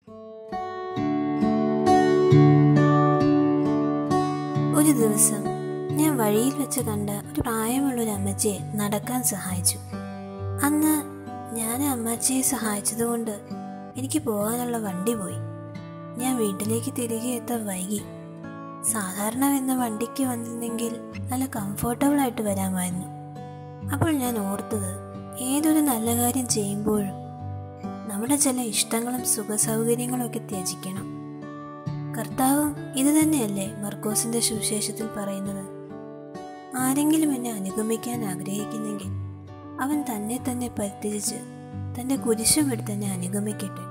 ഒരു ദിവസം ഞാൻ വഴിയിൽ വെച്ച് കണ്ട ഒരു പ്രായമുള്ള ഒരു അമ്മച്ചിയെ നടക്കാൻ സഹായിച്ചു അന്ന് ഞാൻ ആ അമ്മച്ചിയെ സഹായിച്ചതുകൊണ്ട് എനിക്ക് പോകാനുള്ള വണ്ടി പോയി ഞാൻ വീട്ടിലേക്ക് തിരികെ എത്താൻ വൈകി സാധാരണ എന്ന വണ്ടിക്ക് വന്നിരുന്നെങ്കിൽ നല്ല കംഫർട്ടബിൾ ആയിട്ട് വരാമായിരുന്നു അപ്പോൾ ഞാൻ ഓർത്തത് ഏതൊരു നല്ല കാര്യം ചെയ്യുമ്പോഴും നമ്മുടെ ചില ഇഷ്ടങ്ങളും സുഖസൗകര്യങ്ങളും ഒക്കെ ത്യജിക്കണം കർത്താവും ഇത് തന്നെയല്ലേ മർക്കോസിന്റെ സുവിശേഷത്തിൽ പറയുന്നത് ആരെങ്കിലും എന്നെ അനുഗമിക്കാൻ ആഗ്രഹിക്കുന്നെങ്കിൽ അവൻ തന്നെ തന്നെ പരിത്യജിച്ച് തൻ്റെ കുരിശും എടുത്ത് എന്നെ അനുഗമിക്കട്ടെ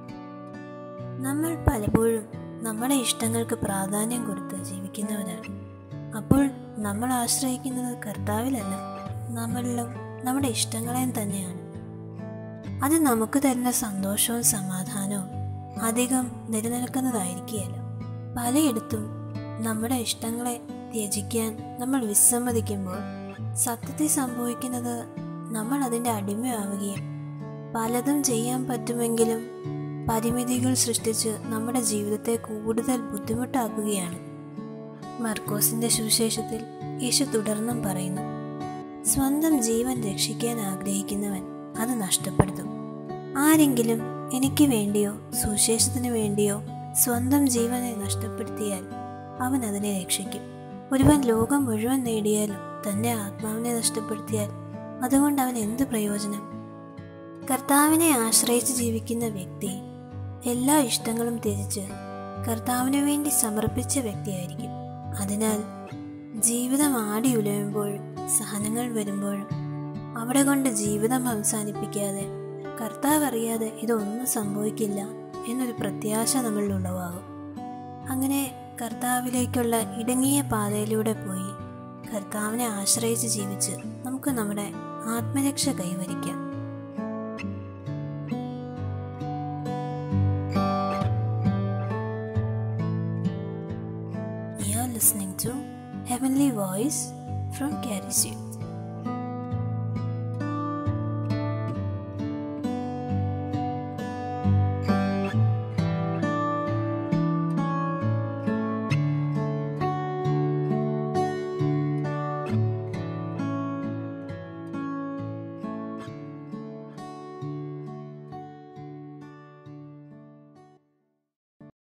നമ്മൾ പലപ്പോഴും നമ്മുടെ ഇഷ്ടങ്ങൾക്ക് പ്രാധാന്യം കൊടുത്ത് ജീവിക്കുന്നവരാണ് അപ്പോൾ നമ്മൾ ആശ്രയിക്കുന്നത് കർത്താവിലല്ല നമ്മളിലും നമ്മുടെ ഇഷ്ടങ്ങളെയും തന്നെയാണ് അത് നമുക്ക് തരുന്ന സന്തോഷവും സമാധാനവും അധികം നിലനിൽക്കുന്നതായിരിക്കുകയല്ല പലയിടത്തും നമ്മുടെ ഇഷ്ടങ്ങളെ ത്യജിക്കാൻ നമ്മൾ വിസമ്മതിക്കുമ്പോൾ സത്യത്തിൽ സംഭവിക്കുന്നത് നമ്മൾ അതിൻ്റെ അടിമയാവുകയും പലതും ചെയ്യാൻ പറ്റുമെങ്കിലും പരിമിതികൾ സൃഷ്ടിച്ച് നമ്മുടെ ജീവിതത്തെ കൂടുതൽ ബുദ്ധിമുട്ടാക്കുകയാണ് മർക്കോസിന്റെ സുവിശേഷത്തിൽ യേശു തുടർന്നും പറയുന്നു സ്വന്തം ജീവൻ രക്ഷിക്കാൻ ആഗ്രഹിക്കുന്നവൻ അത് നഷ്ടപ്പെടുത്തും ആരെങ്കിലും എനിക്ക് വേണ്ടിയോ സുവിശേഷത്തിന് വേണ്ടിയോ സ്വന്തം ജീവനെ നഷ്ടപ്പെടുത്തിയാൽ അവൻ അതിനെ രക്ഷിക്കും ഒരുവൻ ലോകം മുഴുവൻ നേടിയാലും തൻ്റെ ആത്മാവിനെ നഷ്ടപ്പെടുത്തിയാൽ അതുകൊണ്ട് അവൻ എന്ത് പ്രയോജനം കർത്താവിനെ ആശ്രയിച്ച് ജീവിക്കുന്ന വ്യക്തി എല്ലാ ഇഷ്ടങ്ങളും ത്യജിച്ച് കർത്താവിന് വേണ്ടി സമർപ്പിച്ച വ്യക്തിയായിരിക്കും അതിനാൽ ജീവിതം ആടി ഉലയുമ്പോഴും സഹനങ്ങൾ വരുമ്പോഴും അവിടെ കൊണ്ട് ജീവിതം അവസാനിപ്പിക്കാതെ കർത്താവ് അറിയാതെ ഇതൊന്നും സംഭവിക്കില്ല എന്നൊരു പ്രത്യാശ നമ്മളിൽ ഉളവാകും അങ്ങനെ കർത്താവിലേക്കുള്ള ഇടുങ്ങിയ പാതയിലൂടെ പോയി കർത്താവിനെ ആശ്രയിച്ച് ജീവിച്ച് നമുക്ക് നമ്മുടെ ആത്മരക്ഷ കൈവരിക്കാം You are listening to Heavenly Voice from Carrie